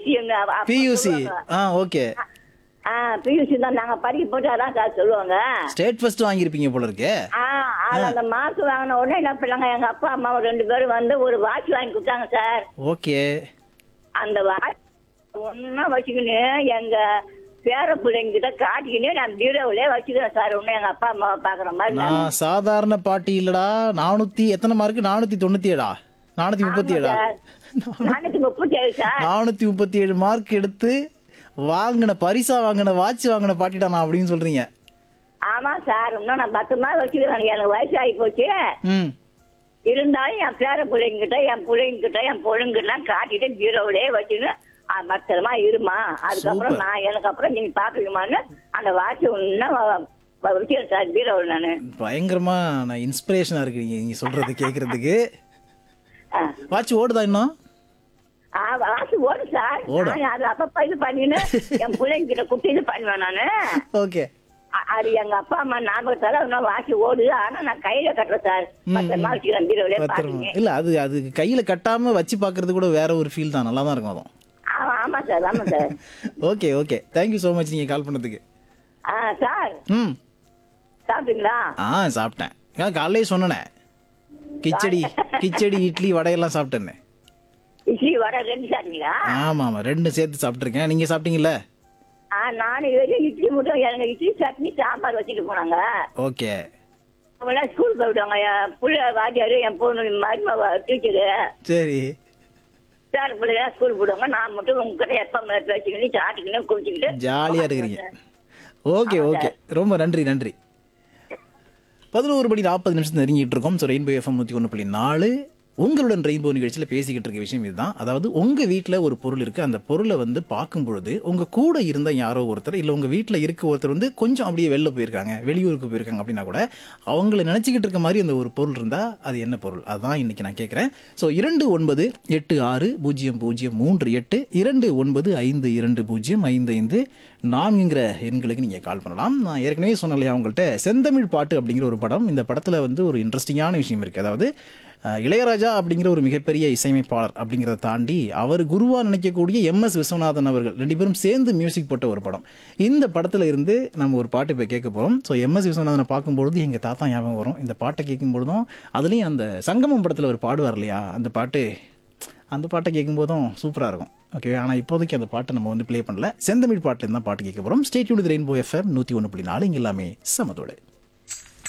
PUC PUC ஆ okay ஆ PUC தான் நாங்க படிக்க போட்டு அதான் சார் சொல்லுவாங்க ஸ்டேட் ஃபர்ஸ்ட் வாங்கியிருப்பீங்க போல இருக்கே ஆ அது அந்த மார்க் வாங்கின உடனே என்ன பண்ணாங்க எங்க அப்பா அம்மா ரெண்டு பேரும் வந்து ஒரு வாட்ச் வாங்கி கொடுத்தாங்க சார் ஓகே அந்த வாட்ச் ஒன்னா வச்சுக்கின்னு எங்க பேர பிள்ளைங்கிட்ட காட்டிக்கின்னு நான் பீரோவிலே வச்சுக்கிறேன் சார் ஒன்னும் எங்க அப்பா அம்மாவை பாக்குற மாதிரி நான். நான் சாதாரண பாட்டி இல்லடா நானூத்தி எத்தனை மார்க் நானூத்தி தொண்ணூத்தி ஏழா நானூத்தி முப்பத்தி ஏழா சார். நானூத்தி முப்பத்தி ஏழு சார் நானூத்தி முப்பத்தி ஏழு மார்க் எடுத்து வாங்கின பரிசா வாங்கின வாட்ச் வாங்கின பாட்டிடா நான் அப்படின்னு சொல்றீங்க ஆமா சார் இன்னும் நான் பத்திரமா வச்சுக்கிறேன் எனக்கு வயசு ஆகி போச்சு ம் இருந்தாலும் என் பேர பிள்ளைங்கிட்ட என் பிள்ளைங்கிட்ட என் பொழுங்கெல்லாம் காட்டிட்டு பீரோவிலே வச்சுன்னு ஆ, பத்திரமா இருமா அதுக்கப்புறம் Super. நான் எனக்கு அப்புறம் நீங்க பாக்குறீங்களான்னு அந்த வாட்ச் இன்னும் வச்சுக்கிறேன் சார் பீரோவில் நானு பயங்கரமா நான் இன்ஸ்பிரேஷனா இருக்கீங்க நீங்க சொல்றது கேக்குறதுக்கு ஆ. வாட்ச் ஓடுதா இன்னும் ஆ, வாட்ச் ஓடும் சார் ஓடும். நான் அது அப்பப்ப இது பண்ணின்னு என் பிள்ளைங்கிட்ட குட்டி இது பண்ணுவேன் நானு ஓகே அ- அது எங்க அப்பா அம்மா ஞாபகத்தால இன்னும் வாட்ச் ஓடுது ஆனா நான் கையில கட்டுறேன் சார் பத்திரமா வச்சுக்கிறேன் பீரோவிலே பத்திரமா பாருங்க இல்ல அது அது கையில கட்டாம வச்சு பாக்குறது கூட வேற ஒரு ஃபீல் தான் நல்லா தான் இருக்கும் அதுவும் ஆமா ஆமா சார் ஆமா sir okay okay thank you so much நீங்க கால் பண்ணதுக்கு ஆ சார் ம் சாப்பிட்டீங்களா ஆ சாப்பிட்டேன் ஏன் காலையிலே சொன்னேனே கிச்சடி கிச்சடி இட்லி வடையெல்லாம் சாப்பிட்டேனே இட்லி வடை ரெண்டு சாப்பிட்டீங்களா ஆமா ஆமா ரெண்டு சேர்த்து சாப்பிட்டுருக்கேன் நீங்க சாப்பிட்டீங்கல்ல ஆ நானும் வெறும் இட்லி மட்டும் எனக்கு இட்லி சட்னி சாம்பார் வச்சுட்டு போனாங்க ஓகே அவங்களாம் ஸ்கூல் போயிடுவாங்க என் புள்ள வாத்தியாரு என் பொண்ணு மருமக டீச்சரு சரி சார் பிள்ளைங்க ஸ்கூல் போடுவாங்க நான் மட்டும் உங்ககிட்ட எப்ப பேசிக்கிட்டு சாப்பிட்டுக்கிட்டு குடிச்சுக்கிட்டு ஜாலியா இருக்கிறீங்க ஓகே ஓகே ரொம்ப நன்றி நன்றி பதினோரு மணி நாற்பது நிமிஷம் நெருங்கிட்டு இருக்கோம் ஸோ ரெயின்போ எஃப்எம் நூற்றி ஒன்று புள்ளி நாலு உங்களுடன் ரெயின்போ நிகழ்ச்சியில் பேசிக்கிட்டு இருக்க விஷயம் இதுதான் அதாவது உங்கள் வீட்டில் ஒரு பொருள் இருக்குது அந்த பொருளை வந்து பார்க்கும் பொழுது உங்கள் கூட இருந்த யாரோ ஒருத்தர் இல்லை உங்கள் வீட்டில் இருக்க ஒருத்தர் வந்து கொஞ்சம் அப்படியே வெளில போயிருக்காங்க வெளியூருக்கு போயிருக்காங்க அப்படின்னா கூட அவங்கள நினச்சிக்கிட்டு இருக்க மாதிரி அந்த ஒரு பொருள் இருந்தால் அது என்ன பொருள் அதுதான் இன்னைக்கு நான் கேட்குறேன் ஸோ இரண்டு ஒன்பது எட்டு ஆறு பூஜ்ஜியம் பூஜ்ஜியம் மூன்று எட்டு இரண்டு ஒன்பது ஐந்து இரண்டு பூஜ்ஜியம் ஐந்து ஐந்து நான்குங்கிற எண்களுக்கு நீங்கள் கால் பண்ணலாம் நான் ஏற்கனவே சொன்னேன் இல்லையா உங்கள்கிட்ட செந்தமிழ் பாட்டு அப்படிங்கிற ஒரு படம் இந்த படத்தில் வந்து ஒரு இன்ட்ரெஸ்டிங்கான விஷயம் இருக்குது அதாவது அஹ், இளையராஜா அப்படிங்கிற ஒரு மிகப்பெரிய இசையமைப்பாளர் அப்படிங்கிறத தாண்டி அவர் குருவா நினைக்கக்கூடிய எம் எஸ் விஸ்வநாதன் அவர்கள் ரெண்டு பேரும் சேர்ந்து மியூசிக் போட்ட ஒரு படம் இந்த படத்தில் இருந்து நம்ம ஒரு பாட்டு இப்போ கேட்க போகிறோம் ஸோ எம் எஸ் விஸ்வநாதனை பார்க்கும்பொழுது எங்கள் தாத்தா ஞாபகம் வரும் இந்த பாட்டை கேட்கும்பொழுதும் அதுலேயும் அந்த சங்கமம் படத்தில் ஒரு பாடுவார் இல்லையா அந்த பாட்டு அந்த பாட்டை கேட்கும்போதும் சூப்பராக இருக்கும் ஓகே ஆனால் இப்போதைக்கு அந்த பாட்டை நம்ம வந்து ப்ளே பண்ணல செந்தமிழ் பாட்டில் தான் பாட்டு கேட்க போகிறோம் ஸ்டேட் யூனிட் ரெயின்போ எஃப்எம் நூற்றி ஒன்று புள்ளி நாலு இங்கே எல்லாமே சமத்தோடு